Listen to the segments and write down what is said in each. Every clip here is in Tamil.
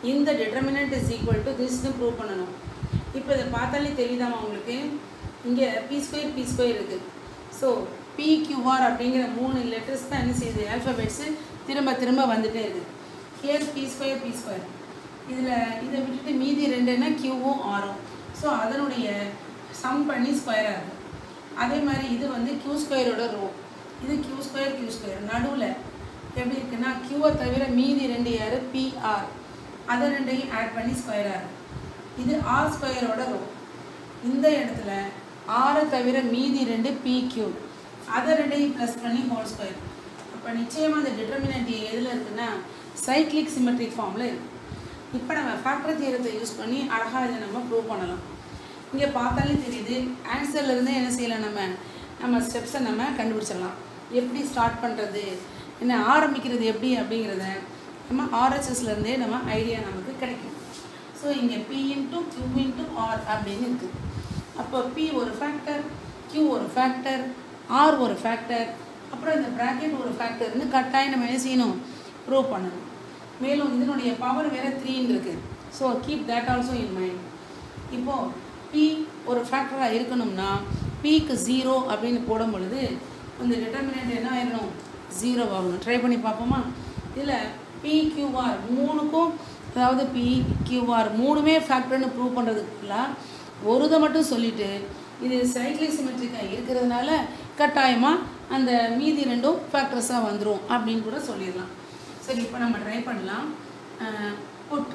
இந்த டிட்டர்மினன்ட் இஸ் ஈக்குவல் டு திஸ்னு ப்ரூவ் பண்ணணும் இப்போ இதை பார்த்தாலே தெரியுதாமா உங்களுக்கு இங்கே பி ஸ்கொயர் பி ஸ்கொயர் இருக்குது ஸோ பிக்யூஆர் அப்படிங்கிற மூணு லெட்டர்ஸ் தான் என்ன செய்யுது ஆல்ஃபபெட்ஸு திரும்ப திரும்ப வந்துட்டே இருக்குது here P square P square இதில் இதை விட்டுட்டு மீதி ரெண்டுன்னா கியூவும் ஆரும் ஸோ அதனுடைய சம் பண்ணி ஸ்கொயராக இருக்குது அதே மாதிரி இது வந்து கியூ ஸ்கொயரோட ரோ இது கியூ ஸ்கொயர் கியூ ஸ்கொயர் நடுவில் எப்படி இருக்குன்னா கியூவை தவிர மீதி ரெண்டு யார் பிஆர் அதை ரெண்டையும் ஆட் பண்ணி ஸ்கொயராக இருக்குது இது ஆர் ஸ்கொயரோட ரோ இந்த இடத்துல ஆரை தவிர மீதி ரெண்டு பி கியூ அதை ரெண்டையும் ப்ளஸ் பண்ணி ஹோல் ஸ்கொயர் அப்போ நிச்சயமாக அந்த டிட்டர்மினன்ட் எதில் இருக்குன்னா சைக்ளிக் சிமெட்ரிக் ஃபார்மில் இருக்குது இப்போ நம்ம ஃபேக்டர் தியரத்தை யூஸ் பண்ணி அழகாக இதை நம்ம ப்ரூவ் பண்ணலாம் இங்கே பார்த்தாலே தெரியுது ஆன்சர்ல இருந்தே என்ன செய்யலாம் நம்ம நம்ம ஸ்டெப்ஸை நம்ம கண்டுபிடிச்சிடலாம் எப்படி ஸ்டார்ட் பண்ணுறது என்ன ஆரம்பிக்கிறது எப்படி அப்படிங்கிறத நம்ம ஆர்ஹெச்எஸ்லேருந்தே நம்ம ஐடியா நமக்கு கிடைக்கும் ஸோ இங்கே P into Q into R அப்படின்னு இருக்குது அப்போ பி ஒரு ஃபேக்டர் கியூ ஒரு ஃபேக்டர் ஆர் ஒரு ஃபேக்டர் அப்புறம் இந்த ப்ராக்கெட் ஒரு ஃபேக்டர்னு கட்டாயம் நம்ம என்ன செய்யணும் ப்ரூவ் பண்ணணும் மேலும் இதனுடைய பவர் வேறு த்ரீன்னு இருக்குது so keep that also in mind இப்போது பி ஒரு ஃபேக்டராக இருக்கணும்னா பிக்கு ஜீரோ அப்படின்னு போடும் பொழுது இந்த டிட்டர்மினன்ட் என்ன ஆயிடணும் ஜீரோ ஆகணும் ட்ரை பண்ணி பார்ப்போமா இதில் பி கியூஆர் மூணுக்கும் அதாவது பி கியூஆர் மூணுமே ஃபேக்டர்னு ப்ரூவ் பண்ணுறதுக்குலாம் ஒரு இதை மட்டும் சொல்லிவிட்டு இது சைக்ளிக் சிமெட்ரிக்காக இருக்கிறதுனால கட்டாயமாக அந்த மீதி ரெண்டும் ஃபேக்டர்ஸாக வந்துடும் அப்படின்னு கூட சொல்லிடலாம் சரி இப்போ நம்ம ட்ரை பண்ணலாம் put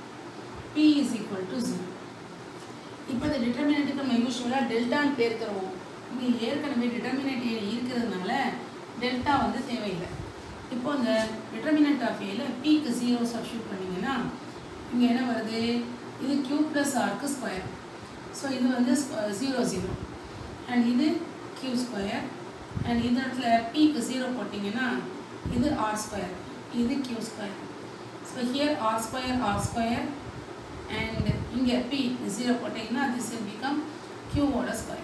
P is equal to zero இப்போ இந்த டிட்டர்மினண்ட்டுக்கு நம்ம யூஸ்வலாக டெல்டான்னு பேர் தருவோம் இங்கே ஏற்கனவே டிட்டர்மினண்ட் ஏ இருக்கிறதுனால டெல்டா வந்து தேவையில்லை இப்போ இந்த டிட்டர்மினண்ட் ஆஃப் ஏல பிக்கு ஜீரோ சப்ஸ்டியூட் பண்ணிங்கன்னா இங்கே என்ன வருது இது கியூ ப்ளஸ் ஆர்க்கு ஸ்கொயர் ஸோ இது வந்து ஜீரோ ஜீரோ அண்ட் இது கியூ ஸ்கொயர் அண்ட் இந்த இடத்துல பிக்கு ஜீரோ போட்டிங்கன்னா இது ஆர் ஸ்கொயர் இது Q square so here R square R square and இங்கே பி ஜீரோ போட்டிங்கன்னா திஸ் will become கியூவோட ஸ்கொயர்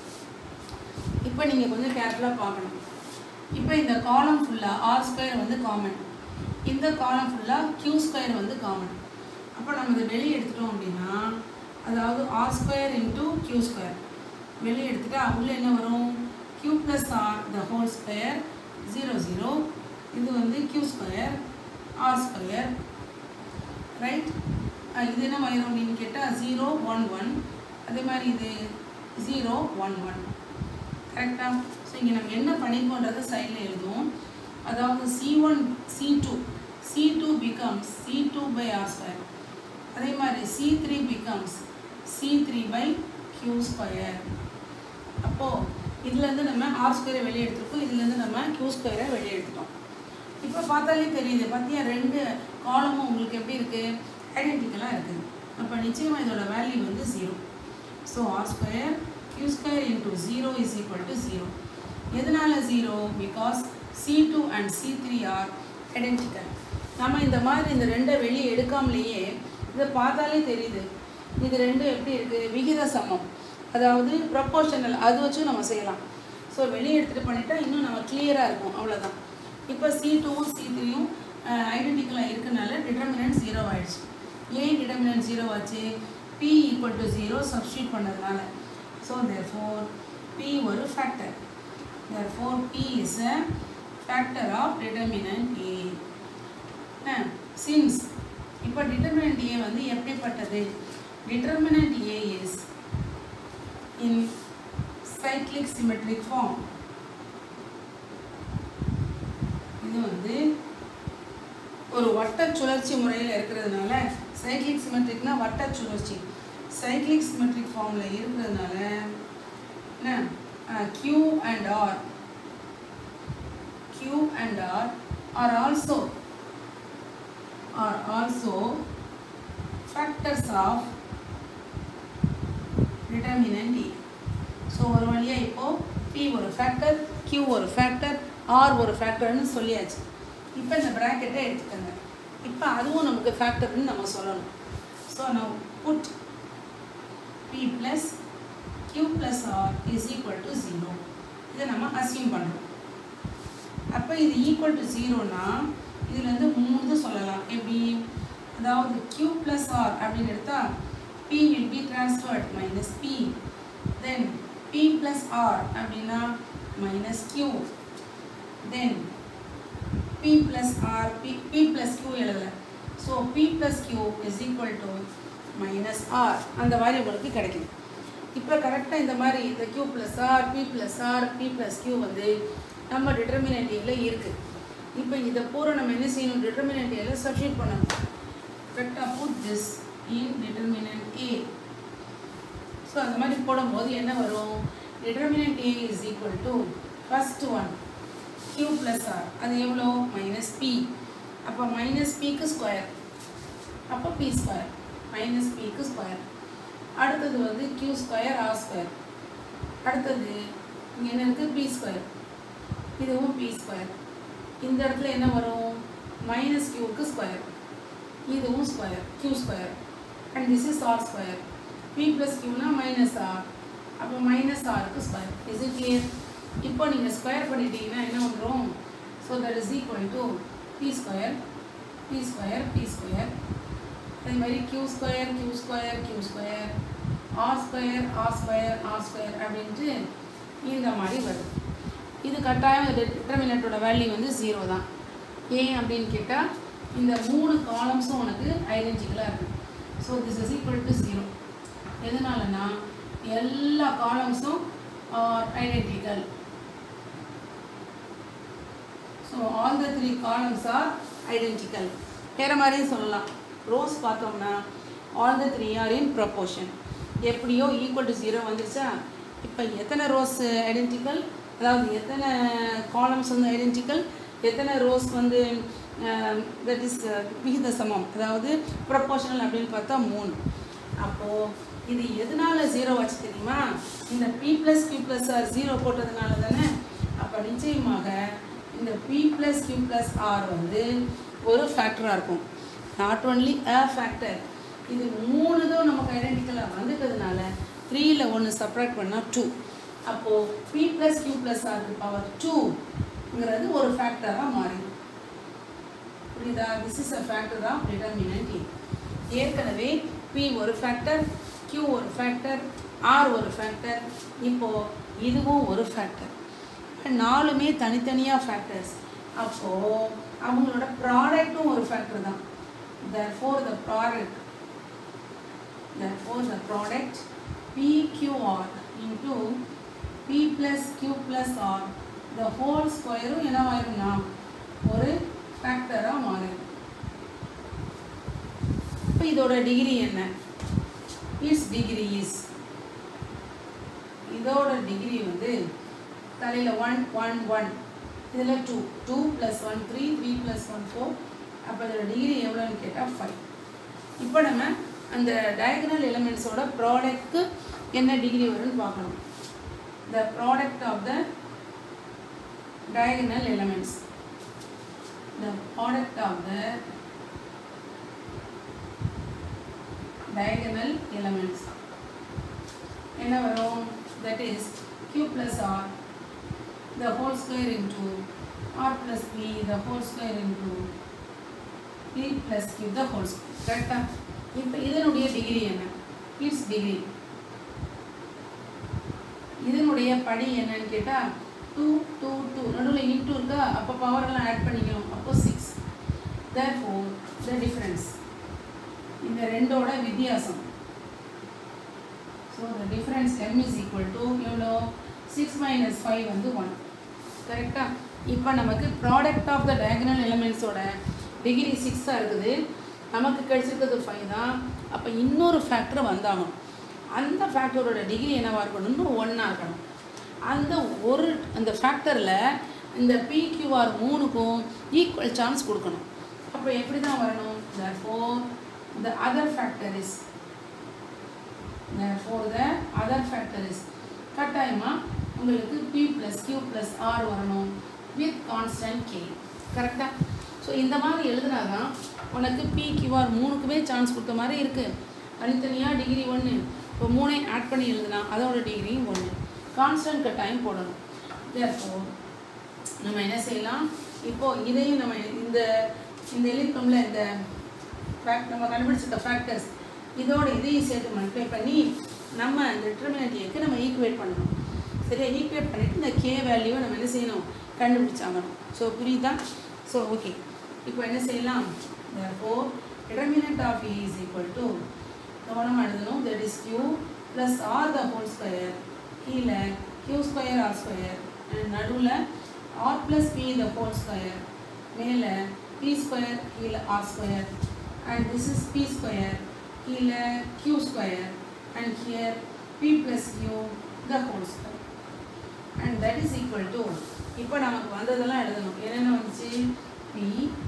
இப்போ நீங்கள் கொஞ்சம் கேர்ஃபுல்லாக பார்க்கணும் இப்போ இந்த காலம் ஃபுல்லாக ஆர் ஸ்கொயர் வந்து காமன் இந்த காலம் ஃபுல்லாக கியூ ஸ்கொயர் வந்து காமன் அப்போ நம்ம இதை வெளியே எடுத்துட்டோம் அப்படின்னா அதாவது R square into Q square வெளியே எடுத்துட்டா உள்ளே என்ன வரும் Q plus R the whole square zero zero இது வந்து Q square R square right இது என்ன வரும் அப்படின்னு கேட்டால் ஜீரோ ஒன் ஒன் அதே மாதிரி இது ஜீரோ ஒன் ஒன் கரெக்டாக ஸோ இங்கே நம்ம என்ன பண்ணிக்கோன்றதை சைடில் எழுதுவோம் அதாவது C one C two C two becomes C two by R square அதே மாதிரி C three becomes C three by Q square அப்போது இதுலேருந்து நம்ம ஆர் ஸ்கொயரை வெளியே எடுத்துருக்கோம் இதுலேருந்து நம்ம கியூ ஸ்கொயரை வெளியே எடுத்துட்டோம் இப்போ பார்த்தாலே தெரியுது பார்த்தியா ரெண்டு காலமும் உங்களுக்கு எப்படி இருக்குது ஐடென்டிக்கலாக இருக்குது அப்போ நிச்சயமாக இதோட வேல்யூ வந்து zero so R square Q square into zero is equal to zero எதனால zero because C two and C three are identical நம்ம இந்த மாதிரி இந்த ரெண்டை வெளியே எடுக்காமலேயே இதை பார்த்தாலே தெரியுது இது ரெண்டும் எப்படி இருக்குது விகித சமம் அதாவது ப்ரொப்போர்ஷனல் அது வச்சும் நம்ம செய்யலாம் ஸோ வெளியே எடுத்துகிட்டு பண்ணிட்டா இன்னும் நம்ம கிளியராக இருக்கும் அவ்வளோதான் இப்போ சி டூவும் சி த்ரீயும் ஐடென்டிக்கலாக இருக்கனால டிட்டர்மினன்ட் ஜீரோ ஆயிடுச்சு ஏன் டிட்டர்மினன்ட் ஜீரோ ஆச்சு P equal to zero substitute பண்ணதுனால ஸோ தேர் ஃபோர் பி ஒரு factor therefore P is a factor of determinant A since இப்போ டிட்டர்மினன்ட் ஏ வந்து எப்படிப்பட்டது determinant A is in cyclic symmetric form இது வந்து ஒரு வட்ட சுழற்சி முறையில் இருக்கிறதுனால சைக்ளிக் சிமெட்ரிக்னா வட்ட சுழற்சி சைக்ளிக் சிமெட்ரிக் ஃபார்மில் இருக்கிறதுனால என்ன Q and R Q and R are also R also factors of determinant A so ஒரு வழியாக இப்போது பி ஒரு ஃபேக்டர் கியூ ஒரு ஃபேக்டர் ஆர் ஒரு ஃபேக்டர்னு சொல்லியாச்சு இப்போ இந்த ப்ராக்கெட்டை எடுத்துக்கோங்க இப்போ அதுவும் நமக்கு ஃபேக்டர்னு நம்ம சொல்லணும் ஸோ நான் put P plus Q plus R is equal to zero இதை நம்ம அசியூம் பண்ணுறோம் அப்போ இது ஈக்குவல் டு ஜீரோனா இதுலேருந்து மூணு சொல்லலாம் எப்படி அதாவது q plus r அப்படின்னு எடுத்தா p will be transferred minus p then p plus r அப்படின்னா minus q then p plus r p, p plus q எழுதல so p plus q is equal to minus r அந்த மாதிரி உங்களுக்கு கிடைக்குது இப்போ கரெக்டாக இந்த மாதிரி இந்த q plus r p plus r p plus q வந்து நம்ம டிட்டர்மினன்ட் ஏல இருக்குது இப்போ இதை பூரா நம்ம என்ன செய்யணும் டிட்டர்மினன்ட் ஏல சப்ஸ்டியூட் பண்ணணும் கரெக்டாக put this in determinant a so அந்த மாதிரி போடும்போது என்ன வரும் determinant a is equal to first one q plus r அது எவ்வளோ மைனஸ் p அப்போ மைனஸ் பிக்கு ஸ்கொயர் அப்போ பி ஸ்கொயர் மைனஸ் பிக்கு ஸ்கொயர் அடுத்தது வந்து q ஸ்கொயர் ஆர் ஸ்கொயர் அடுத்தது இங்கே என்ன இருக்குது பி ஸ்கொயர் இதுவும் பி ஸ்கொயர் இந்த இடத்துல என்ன வரும் மைனஸ் க்யூக்கு ஸ்கொயர் இதுவும் square q square and this is R square P plus க்யூனா மைனஸ் ஆர் அப்போ மைனஸ் ஆருக்கு ஸ்கொயர் இஸ் இட் கிளியர் இப்போ நீங்கள் ஸ்கொயர் பண்ணிட்டீங்கன்னா என்ன வந்துடும் so that is equal to P square P square P square அதே மாதிரி Q square Q square Q square R square R square R square அப்படின்ட்டு இந்த மாதிரி வருது இது கட்டாயம் டிட்டர்மினட்டோட வேல்யூ வந்து ஜீரோ தான் ஏன் அப்படின்னு கேட்டால் இந்த மூணு காலம்ஸும் உனக்கு ஐடென்டிக்கலாக இருக்குது so this is equal to zero எதனாலனா எல்லா காலம்ஸும் are identical so all the three columns are identical வேறு மாதிரியும் சொல்லலாம் ரோஸ் பார்த்தோம்னா all the three are in proportion எப்படியோ ஈக்குவல் டு ஜீரோ வந்துருச்சா இப்போ எத்தனை ரோஸ் ஐடென்டிக்கல் அதாவது எத்தனை காலம்ஸ் வந்து ஐடென்டிக்கல் எத்தனை ரோஸ் வந்து தட் இஸ் விகித சமம் அதாவது ப்ரொப்போர்ஷனல் அப்படின்னு பார்த்தா மூணு அப்போது இது எதனால ஜீரோ ஆச்சு தெரியுமா இந்த P plus Q plus R zero போட்டதுனால தானே அப்போ நிச்சயமாக இந்த P plus Q plus R வந்து ஒரு ஃபேக்டராக இருக்கும் நாட் ஒன்லி அ ஃபேக்டர் இது மூணுதும் நமக்கு ஐடென்டிக்கலாக வந்துட்டதுனால த்ரீயில் ஒன்று சப்ராக்ட் பண்ணால் டூ அப்போது பி ப்ளஸ் கியூ ப்ளஸ் ஆருக்கு பவர் டூங்கிறது ஒரு ஃபேக்டராக மாறிடும் புரியுதா this is a factor of determinant ஏற்கனவே பி ஒரு ஃபேக்டர் கியூ ஒரு ஃபேக்டர் ஆர் ஒரு ஃபேக்டர் இப்போது இதுவும் ஒரு ஃபேக்டர் நாலுமே தனித்தனியாக ஃபேக்டர்ஸ் அப்போது அவங்களோட ப்ராடக்ட்டும் ஒரு ஃபேக்டர் தான் therefore the product therefore the product PQR into P plus Q plus R the whole ஸ்கொயரும் என்னவாயிரும்னா ஒரு ஃபேக்டராக மாறிடும் இப்போ இதோட டிகிரி என்ன இட்ஸ் டிகிரி இஸ் இதோட டிகிரி வந்து தலையில் ஒன் ஒன் ஒன் இதில் two two plus one three three plus one four அப்போ இதோட டிகிரி எவ்வளோன்னு கேட்டால் ஃபைவ் இப்போ நம்ம அந்த டயகனல் எலிமெண்ட்ஸோட ப்ராடக்ட்க்கு என்ன டிகிரி வரும்னு பார்க்கணும் the product of the diagonal elements the product of the diagonal elements என்ன வரும் that is q plus r the whole square into r plus p the whole square into p plus q the whole square கரெக்டா இப்போ இதனுடைய டிகிரி என்ன இட்ஸ் டிகிரி இதனுடைய படி என்னன்னு கேட்டால் டூ டூ டூ நடுவில் இன்டூ இருக்கா அப்போ பவரெல்லாம் ஆட் பண்ணிக்கணும் அப்போ six therefore the difference இந்த ரெண்டோட வித்தியாசம் so the difference M is equal to எவ்வளோ சிக்ஸ் மைனஸ் ஃபைவ் வந்து ஒன் கரெக்டாக இப்போ நமக்கு ப்ராடக்ட் ஆஃப் த டயகனல் எலிமெண்ட்ஸோட டிகிரி சிக்ஸாக இருக்குது நமக்கு கிடைச்சிருக்கிறது ஃபைவ் தான் அப்போ இன்னொரு ஃபேக்டர் வந்தாகணும் அந்த ஃபேக்டரோட டிகிரி என்னவாக இருக்கணும் இன்னும் ஒன்றா இருக்கணும் அந்த ஒரு அந்த ஃபேக்டரில் இந்த பிக்யூஆர் மூணுக்கும் ஈக்குவல் சான்ஸ் கொடுக்கணும் அப்போ எப்படி தான் வரணும் therefore the other factor is therefore the other factor is கட்டாயமாக உங்களுக்கு p plus q plus r வரணும் with constant k கரெக்டாக ஸோ இந்த மாதிரி எழுதுனா தான் உனக்கு பி கியூஆர் மூணுக்குமே சான்ஸ் கொடுத்த மாதிரி இருக்குது தனித்தனியாக டிகிரி ஒன்று இப்போ மூணையும் ஆட் பண்ணி எழுதுனா அதோட டிகிரியும் ஒன்று கான்ஸ்டன்ட் கட்டாயம் போடணும் therefore நம்ம என்ன செய்யலாம் இப்போது இதையும் நம்ம இந்த இந்த எழுத்தோம்ல இந்த ஃபேக்ட் நம்ம கண்டுபிடிச்சிருக்க ஃபேக்டர்ஸ் இதோட இதையும் சேர்த்து மல்டிப்ளை பண்ணி நம்ம இந்த டிட்டர்மினன்ட் ஏக்கு நம்ம ஈக்குவேட் பண்ணணும் சரியா ஈக்குவேட் பண்ணிவிட்டு இந்த கே வேல்யூவை நம்ம என்ன செய்யணும் கண்டுபிடிச்சாகணும் ஸோ புரியுதா ஸோ ஓகே இப்போ என்ன செய்யலாம் therefore determinant of A is equal to கவனம் எழுதணும் that is Q plus R the whole square கீழே Q square R square and நடுவில் R plus P the whole square மேலே P square கீழே R square and this is P square கீழே Q square and here P plus Q the whole square and that is equal to இப்போ நமக்கு வந்ததெல்லாம் எழுதணும் என்னென்ன வந்துச்சு P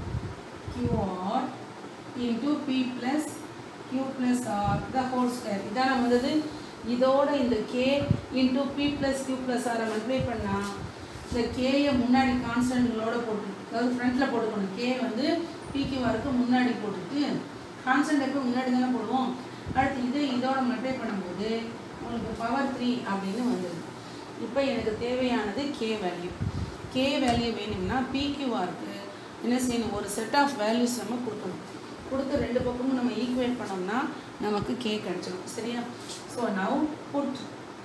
QR into P plus Q plus R the whole square இதான வந்தது இதோட இந்த K into P plus Q plus R multiply பண்ணால் இந்த கேயை முன்னாடி கான்ஸ்டன்ட்களோட போட்டு அதாவது ஃப்ரண்ட்டில் போட்டுக்கணும் கே வந்து பிக்யூஆருக்கு முன்னாடி போட்டுட்டு கான்ஸ்டன்ட் எப்போ முன்னாடி தானே போடுவோம் அடுத்து இதை இதோட மல்டிப்ளை பண்ணும்போது உங்களுக்கு பவர் த்ரீ அப்படின்னு வந்துடுது இப்போ எனக்கு தேவையானது கே வேல்யூ கே வேல்யூ வேணும்னா பிக்யூஆருக்கு என்ன செய்யணும் ஒரு செட் ஆஃப் வேல்யூஸ் நம்ம கொடுக்கணும் கொடுத்து ரெண்டு பக்கமும் நம்ம ஈக்குவேட் பண்ணோம்னா நமக்கு கே கிடச்சிடும் சரியா ஸோ நவ் புட்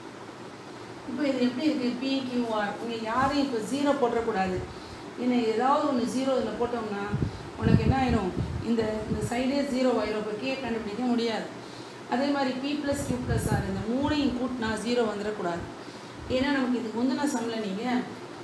இப்போ இது எப்படி இருக்குது பிக்யூஆர் இங்கே யாரையும் இப்போ ஜீரோ போட்டுறக்கூடாது ஏன்னா ஏதாவது ஒன்று ஜீரோ இதில் போட்டோம்னா உனக்கு என்ன ஆயிரும் இந்த இந்த சைடே ஜீரோ ஆயிரும் இப்போ கே கண்டுபிடிக்க முடியாது அதே மாதிரி P plus Q plus R இந்த மூணையும் கூட்டினா ஜீரோ வந்துடக்கூடாது ஏன்னா நமக்கு இதுக்கு முந்தின சம்மில் நீங்கள்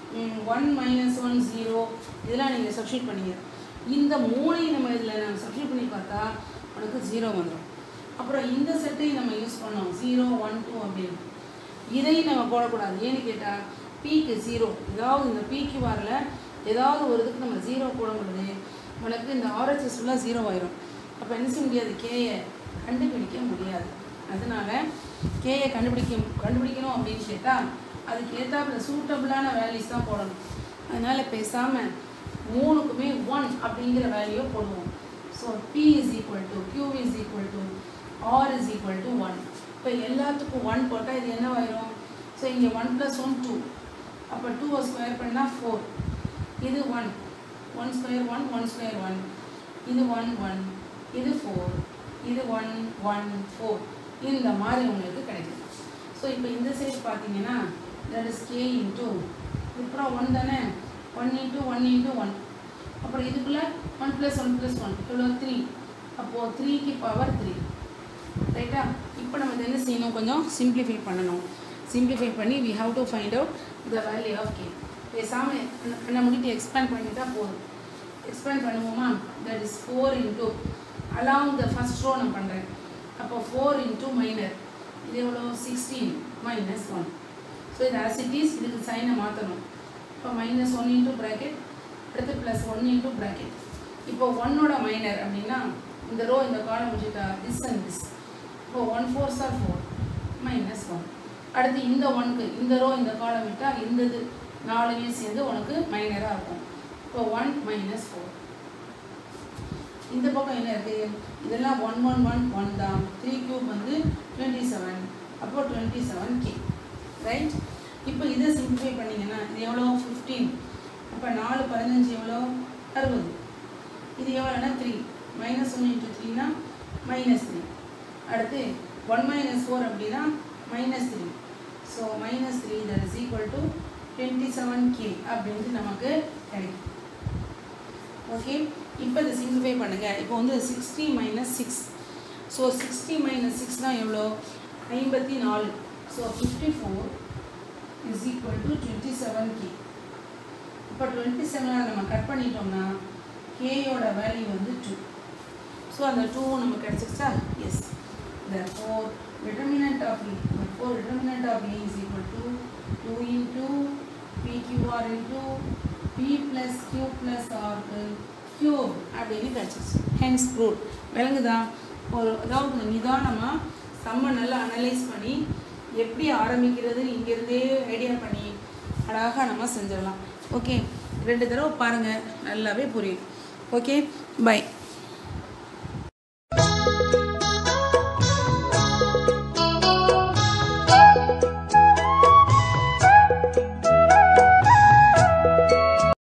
ஒன் மைனஸ் ஒன் ஜீரோ இதெல்லாம் நீங்கள் சப்ஸ்டியூட் பண்ணீங்க இந்த மூணையும் நம்ம இதில் நம்ம சப்ஸ்டியூட் பண்ணி பார்த்தா உனக்கு ஜீரோ வந்துடும் அப்புறம் இந்த செட்டையும் நம்ம யூஸ் பண்ணோம் ஜீரோ ஒன் டூ அப்படின்னு இதையும் நம்ம போடக்கூடாது ஏன்னு கேட்டால் பீக்கு ஜீரோ ஏதாவது இந்த பீக்கு வாரில் ஏதாவது ஒரு இதுக்கு நம்ம ஜீரோ போடும் பொழுது உனக்கு இந்த ஆர்ஹெச்எஸ் ஃபுல்லாக ஜீரோ ஆயிரும் அப்போ என்ன செய்ய முடியாது கேயை கண்டுபிடிக்க முடியாது அதனால கேயை கண்டுபிடிக்க கண்டுபிடிக்கணும் அப்படின்னு கேட்டால் அதுக்கு ஏற்றாப்புல சூட்டபிளான வேல்யூஸ் தான் போடணும் அதனால் பேசாமல் மூணுக்குமே ஒன் அப்படிங்கிற வேல்யூ போடுவோம் so P is equal to Q is equal to R is equal to one இப்போ எல்லாத்துக்கும் ஒன் போட்டால் இது என்னவாயிரும் ஸோ இங்கே ஒன் ப்ளஸ் ஒன் டூ அப்போ டூவை ஸ்கொயர் பண்ணால் ஃபோர் இது one one square one one square one இது ஒன் ஒன் இது ஃபோர் இது ஒன் ஒன் ஃபோர் இந்த மாதிரி உங்களுக்கு கிடைக்கும் ஸோ இப்போ இந்த சைடு பார்த்தீங்கன்னா தட் இஸ் கே இன்ட்டு அப்புறம் ஒன் தானே one into one into one அப்புறம் இதுக்குள்ளே one plus one plus one இவ்வளோ த்ரீ அப்போது த்ரீக்கு பவர் த்ரீ ரைட்டா இப்போ நம்ம இதை என்ன செய்யணும் கொஞ்சம் சிம்பிளிஃபை பண்ணணும் சிம்பிளிஃபை பண்ணி we have to find out the value of K பேசாமல் கண்ணை முடிட்டு எக்ஸ்பேண்ட் பண்ணிட்டா போதும் எக்ஸ்பேண்ட் பண்ணுவோமா that is four into along the first row நான் பண்ணுறேன் அப்போ ஃபோர் இன்ட்டு மைனர் இது எவ்வளோ சிக்ஸ்டீன் மைனஸ் ஒன் ஸோ இது ஆசிட்டிஸ் இதுக்கு சைனை மாற்றணும் இப்போ மைனஸ் ஒன் இன்ட்டு ப்ராக்கெட் அடுத்து ப்ளஸ் ஒன் இன்ட்டு ப்ராக்கெட் இப்போ ஒன்னோட மைனர் அப்படின்னா இந்த ரோ இந்த காலம் முடிச்சுட்டா திஸ் அண்ட் திஸ் இப்போ one four sir four minus one அடுத்து இந்த ஒன்க்கு இந்த ரோ இந்த காலம் விட்டால் இந்த இது நாலுமே சேர்ந்து உனக்கு மைனராக இருக்கும் இப்போ ஒன் மைனஸ் ஃபோர் இந்த பக்கம் என்ன இருக்குது இதெல்லாம் ஒன் ஒன் ஒன் ஒன் தான் த்ரீ கியூப் வந்து டுவெண்ட்டி செவன் அப்போ டுவெண்ட்டி செவன் கே ரைட் இப்போ இதை சிம்பிளிஃபை பண்ணிங்கன்னா இது எவ்வளோ ஃபிஃப்டீன் அப்போ நாலு பதினஞ்சு எவ்வளோ அறுபது இது எவ்வளோனா த்ரீ மைனஸ் ஒன் இன்ட்டு த்ரீனா மைனஸ் த்ரீ அடுத்து ஒன் மைனஸ் ஃபோர் அப்படின்னா minus three so minus three that is equal to twenty seven K அப்படின்ட்டு நமக்கு கிடைக்கும் ஓகே இப்போ இதை சிம்பிளிஃபை பண்ணுங்கள் இப்போ வந்து sixty minus six so sixty minus சிக்ஸ்னால் எவ்வளோ ஐம்பத்தி நாலு so fifty four is equal to twenty seven K இப்போ டுவெண்ட்டி செவனால் நம்ம கட் பண்ணிட்டோம்னா கேயோட வேல்யூ வந்து டூ ஸோ அந்த டூவும் நமக்கு கிடச்சிருச்சா yes therefore determinant of E therefore determinant of E is equal to 2 into PQR into P plus Q plus R cube அப்படின்னு கிடச்சிருச்சு ஹென்ஸ் ப்ரூட் விளங்குதா ஒரு அதாவது நிதானமாக செம்ம நல்லா அனலைஸ் பண்ணி எப்படி ஆரம்பிக்கிறது இங்கேருந்தே ஐடியா பண்ணி அழகாக நம்ம செஞ்சிடலாம் ஓகே ரெண்டு தடவை பாருங்கள் நல்லாவே புரியும் ஓகே பை